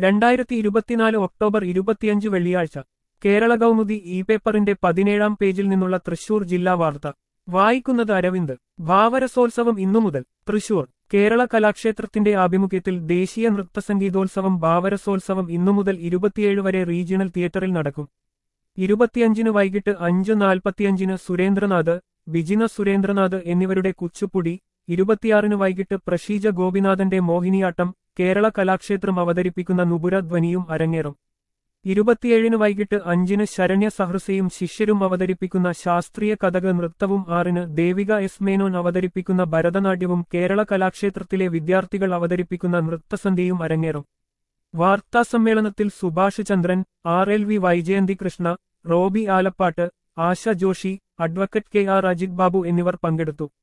രണ്ടായിരത്തി ഇരുപത്തിനാല് ഒക്ടോബർ ഇരുപത്തിയഞ്ച് വെള്ളിയാഴ്ച കേരള കൗമുദി ഇ പേപ്പറിന്റെ പതിനേഴാം പേജിൽ നിന്നുള്ള തൃശൂർ ജില്ലാ വാർത്ത വായിക്കുന്നത് അരവിന്ദ് ഭാവരസോത്സവം ഇന്നു മുതൽ തൃശൂർ കേരള കലാക്ഷേത്രത്തിന്റെ ആഭിമുഖ്യത്തിൽ ദേശീയ നൃത്തസംഗീതോത്സവം ഭാവരസോത്സവം ഇന്നു മുതൽ ഇരുപത്തിയേഴ് വരെ റീജിയണൽ തിയേറ്ററിൽ നടക്കും ഇരുപത്തിയഞ്ചിന് വൈകിട്ട് അഞ്ച് നാൽപ്പത്തിയഞ്ചിന് സുരേന്ദ്രനാഥ് വിജിന സുരേന്ദ്രനാഥ് എന്നിവരുടെ കുച്ചുപ്പുടി ഇരുപത്തിയാറിന് വൈകിട്ട് പ്രഷീജ ഗോപിനാഥന്റെ മോഹിനിയാട്ടം കേരള കലാക്ഷേത്രം അവതരിപ്പിക്കുന്ന നുപുര ധ്വനിയും അരങ്ങേറും ഇരുപത്തിയേഴിന് വൈകിട്ട് അഞ്ചിന് ശരണ്യ സഹൃസയും ശിഷ്യരും അവതരിപ്പിക്കുന്ന ശാസ്ത്രീയ കഥക നൃത്തവും ആറിന് ദേവിക എസ് മേനോൻ അവതരിപ്പിക്കുന്ന ഭരതനാട്യവും കേരള കലാക്ഷേത്രത്തിലെ വിദ്യാർത്ഥികൾ അവതരിപ്പിക്കുന്ന നൃത്തസന്ധ്യയും അരങ്ങേറും വാർത്താസമ്മേളനത്തിൽ Subhash Chandran R L V Vaijayanthi Krishna Robi Alappat Asha Joshi advocate K R Ajith Babu എന്നിവർ പങ്കെടുത്തു